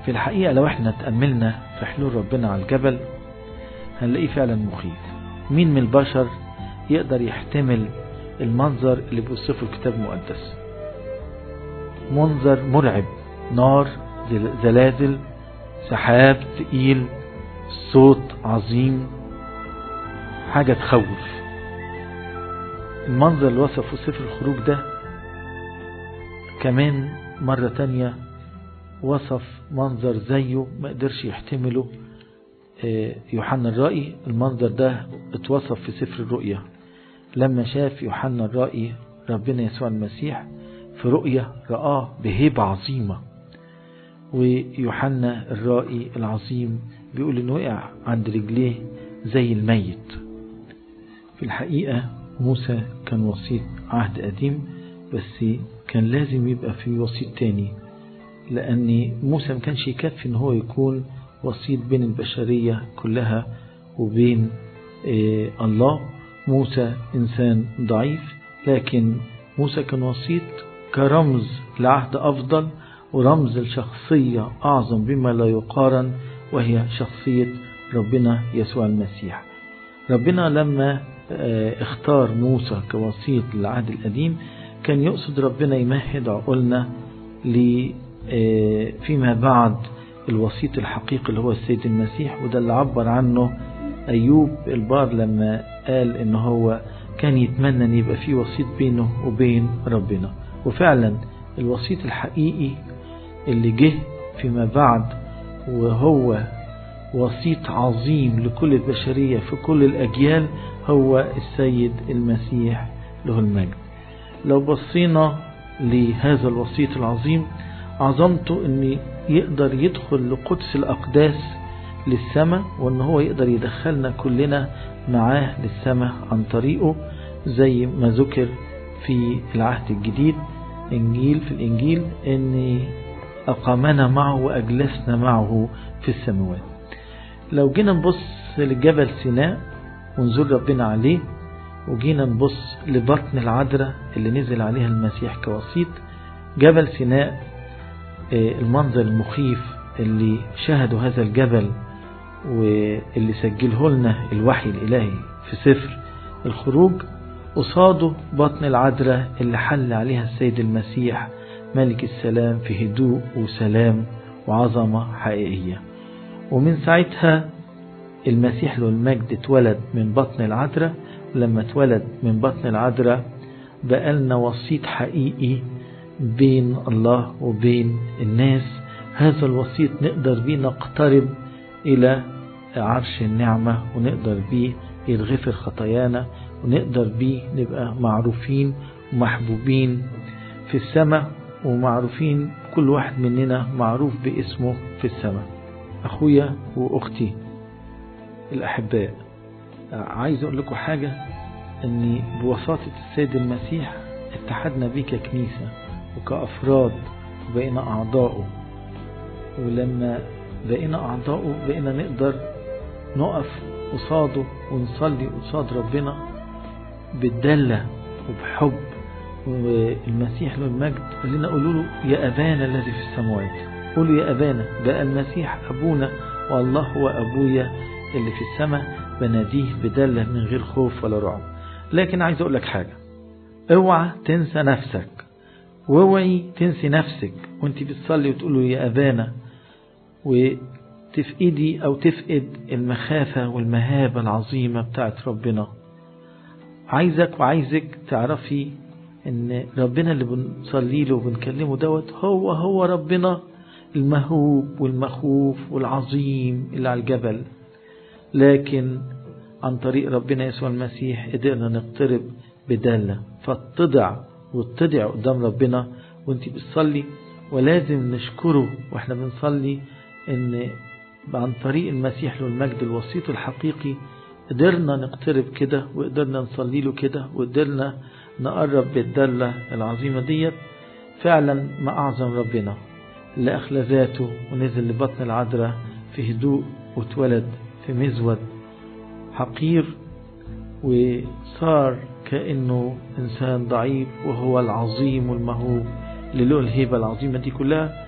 في الحقيقة لو احنا تأملنا في حلول ربنا على الجبل هنلاقيه فعلا مخيف مين من البشر يقدر يحتمل المنظر اللي بيوصفه الكتاب المقدس منظر مرعب نار زلازل سحاب ثقيل صوت عظيم حاجة تخوف المنظر اللي وصفه سفر الخروج ده كمان مرة تانية وصف منظر زيه ما قدرش يحتمله يوحنا الرائي المنظر ده اتوصف في سفر الرؤيا لما شاف يوحنا الرائي ربنا يسوع المسيح في رؤيا رآه بهيبة عظيمة ويوحنا الرائي العظيم بيقول انه وقع عند رجليه زي الميت في الحقيقة موسى كان وسيط عهد قديم بس كان لازم يبقى في وسيط تاني لأن موسى ما كانش يكفي ان هو يكون وسيط بين البشرية كلها وبين إيه الله موسى إنسان ضعيف لكن موسى كان وسيط كرمز لعهد أفضل ورمز لشخصية أعظم بما لا يقارن وهي شخصية ربنا يسوع المسيح ربنا لما اختار موسى كوسيط للعهد القديم كان يقصد ربنا يمهد عقولنا فيما بعد الوسيط الحقيقي اللي هو السيد المسيح وده اللي عبر عنه أيوب البار لما قال إن هو كان يتمنى أن يبقى فيه وسيط بينه وبين ربنا وفعلا الوسيط الحقيقي اللي جه فيما بعد وهو وسيط عظيم لكل البشرية في كل الأجيال هو السيد المسيح له المجد لو بصينا لهذا الوسيط العظيم عظمته ان يقدر يدخل لقدس الأقداس للسماء وان هو يقدر يدخلنا كلنا معاه للسماء عن طريقه زي ما ذكر في العهد الجديد انجيل في الانجيل ان اقامنا معه واجلسنا معه في السماوات لو جينا نبص لجبل سيناء ونزور ربنا عليه وجينا نبص لبطن العذراء اللي نزل عليها المسيح كوسيط جبل سيناء المنظر المخيف اللي شاهدوا هذا الجبل واللي سجله لنا الوحي الإلهي في سفر الخروج قصاده بطن العذراء اللي حل عليها السيد المسيح ملك السلام في هدوء وسلام وعظمة حقيقية ومن ساعتها المسيح له المجد اتولد من بطن العذراء لما اتولد من بطن العذراء بقى لنا وسيط حقيقي بين الله وبين الناس هذا الوسيط نقدر بيه نقترب إلى عرش النعمة ونقدر بيه يتغفر خطايانا ونقدر بيه نبقى معروفين ومحبوبين في السماء ومعروفين كل واحد مننا معروف باسمه في السماء أخويا وأختي الأحباء عايز أقول لكم حاجة أني بوساطة السيد المسيح اتحدنا بيه ككنيسة وكأفراد وبقينا أعضاؤه ولما بقينا أعضاؤه بقينا نقدر نقف قصاده ونصلي قصاد ربنا بالدلة وبحب والمسيح له المجد قال لنا قولوا له يا أبانا الذي في السماوات قولوا يا أبانا بقى المسيح أبونا والله هو أبويا اللي في السماء بناديه بدلة من غير خوف ولا رعب لكن عايز أقول لك حاجة اوعى تنسى نفسك واوعي تنسي نفسك وانت بتصلي وتقول له يا أبانا وتفقدي أو تفقد المخافة والمهابة العظيمة بتاعت ربنا عايزك وعايزك تعرفي ان ربنا اللي بنصلي له وبنكلمه دوت هو هو ربنا المهوب والمخوف والعظيم اللي على الجبل لكن عن طريق ربنا يسوع المسيح قدرنا نقترب بدالة فاتضع واتضع قدام ربنا وانت بتصلي ولازم نشكره واحنا بنصلي ان عن طريق المسيح له المجد الوسيط الحقيقي قدرنا نقترب كده وقدرنا نصلي له كده وقدرنا نقرب بالدلة العظيمة ديت فعلا ما أعظم ربنا اللي أخلى ذاته ونزل لبطن العذراء في هدوء واتولد في مزود حقير وصار كأنه إنسان ضعيف وهو العظيم والمهوب اللي له الهيبة العظيمة دي كلها